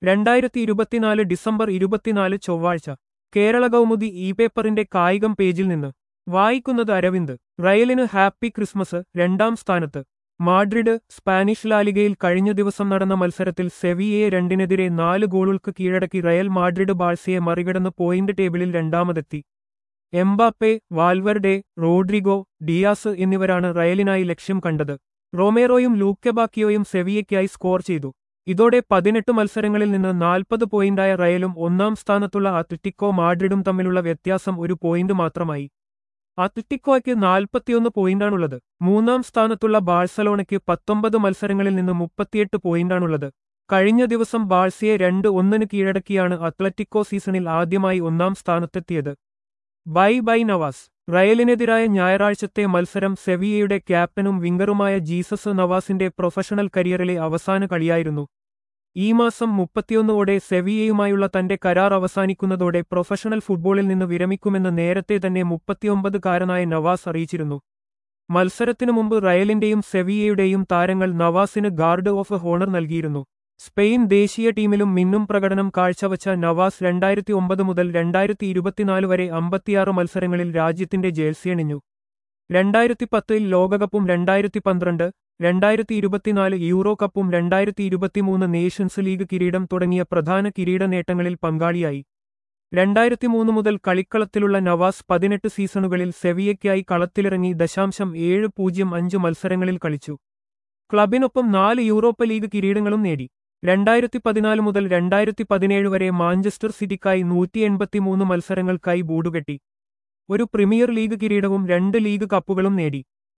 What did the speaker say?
രണ്ടായിരത്തി ഇരുപത്തിനാല് ഡിസംബർ ഇരുപത്തിനാല് ചൊവ്വാഴ്ച കേരള കൗമുദി ഇ പേപ്പറിന്റെ കായികം പേജിൽ നിന്ന് വായിക്കുന്നത് അരവിന്ദ് റയലിന് ഹാപ്പി ക്രിസ്മസ് രണ്ടാം സ്ഥാനത്ത് മാഡ്രിഡ് സ്പാനിഷ് ലാലിഗയിൽ കഴിഞ്ഞ ദിവസം നടന്ന മത്സരത്തിൽ സെവിയയെ രണ്ടിനെതിരെ നാല് ഗോളുകൾക്ക് കീഴടക്കി റയൽ മാഡ്രിഡ് ബാഴ്സയെ മറികടന്ന് പോയിന്റ് ടേബിളിൽ രണ്ടാമതെത്തി എംബാപ്പെ വാൽവർഡെ റോഡ്രിഗോ ഡിയാസ് എന്നിവരാണ് റയലിനായി ലക്ഷ്യം കണ്ടത് റൊമേറോയും ലൂക്കബാക്കിയോയും സെവിയയ്ക്കായി സ്കോർ ചെയ്തു ഇതോടെ പതിനെട്ട് മത്സരങ്ങളിൽ നിന്ന് നാൽപ്പത് പോയിന്റായ റയലും ഒന്നാം സ്ഥാനത്തുള്ള അത്ലറ്റിക്കോ മാഡ്രിഡും തമ്മിലുള്ള വ്യത്യാസം ഒരു പോയിന്റ് മാത്രമായി അത്ലറ്റിക്കോയ്ക്ക് നാൽപ്പത്തിയൊന്ന് പോയിന്റാണുള്ളത് മൂന്നാം സ്ഥാനത്തുള്ള ബാഴ്സലോണയ്ക്ക് പത്തൊമ്പത് മത്സരങ്ങളിൽ നിന്ന് മുപ്പത്തിയെട്ട് പോയിന്റാണുള്ളത് കഴിഞ്ഞ ദിവസം ബാഴ്സയെ രണ്ട് ഒന്നിന് കീഴടക്കിയാണ് അത്ലറ്റിക്കോ സീസണിൽ ആദ്യമായി ഒന്നാം സ്ഥാനത്തെത്തിയത് ബൈ ബൈ നവാസ് റയലിനെതിരായ ഞായറാഴ്ചത്തെ മത്സരം സെവിയയുടെ ക്യാപ്റ്റനും വിംഗറുമായ ജീസസ് നവാസിന്റെ പ്രൊഫഷണൽ കരിയറിലെ അവസാന കളിയായിരുന്നു ഈ മാസം മുപ്പത്തിയൊന്നോടെ സെവിയയുമായുള്ള തന്റെ കരാർ അവസാനിക്കുന്നതോടെ പ്രൊഫഷണൽ ഫുട്ബോളിൽ നിന്ന് വിരമിക്കുമെന്ന് നേരത്തെ തന്നെ മുപ്പത്തിയൊമ്പതുകാരനായ നവാസ് അറിയിച്ചിരുന്നു മത്സരത്തിനു മുമ്പ് റയലിന്റെയും സെവിയയുടെയും താരങ്ങൾ നവാസിന് ഗാർഡ് ഓഫ് ഹോണർ നൽകിയിരുന്നു സ്പെയിൻ ദേശീയ ടീമിലും മിന്നും പ്രകടനം കാഴ്ചവച്ച നവാസ് രണ്ടായിരത്തി ഒമ്പത് മുതൽ രണ്ടായിരത്തി ഇരുപത്തിനാല് വരെ അമ്പത്തിയാറ് മത്സരങ്ങളിൽ രാജ്യത്തിന്റെ ജേഴ്സിയണിഞ്ഞു രണ്ടായിരത്തി പത്തിൽ ലോകകപ്പും രണ്ടായിരത്തി പന്ത്രണ്ട് രണ്ടായിരത്തി ഇരുപത്തിനാല് യൂറോ കപ്പും രണ്ടായിരത്തി ഇരുപത്തിമൂന്ന് നേഷൻസ് ലീഗ് കിരീടം തുടങ്ങിയ പ്രധാന കിരീട നേട്ടങ്ങളിൽ പങ്കാളിയായി രണ്ടായിരത്തി മൂന്ന് മുതൽ കളിക്കളത്തിലുള്ള നവാസ് പതിനെട്ട് സീസണുകളിൽ സെവിയയ്ക്കായി കളത്തിലിറങ്ങി ദശാംശം ഏഴ് പൂജ്യം അഞ്ച് മത്സരങ്ങളിൽ കളിച്ചു ക്ലബിനൊപ്പം നാല് യൂറോപ്പ ലീഗ് കിരീടങ്ങളും നേടി രണ്ടായിരത്തി പതിനാല് മുതൽ രണ്ടായിരത്തി പതിനേഴ് വരെ മാഞ്ചസ്റ്റർ സിറ്റിക്കായി നൂറ്റി എൺപത്തിമൂന്ന് മത്സരങ്ങൾക്കായി ബൂടുകെട്ടി ഒരു പ്രീമിയർ ലീഗ് കിരീടവും രണ്ട് ലീഗ് കപ്പുകളും നേടി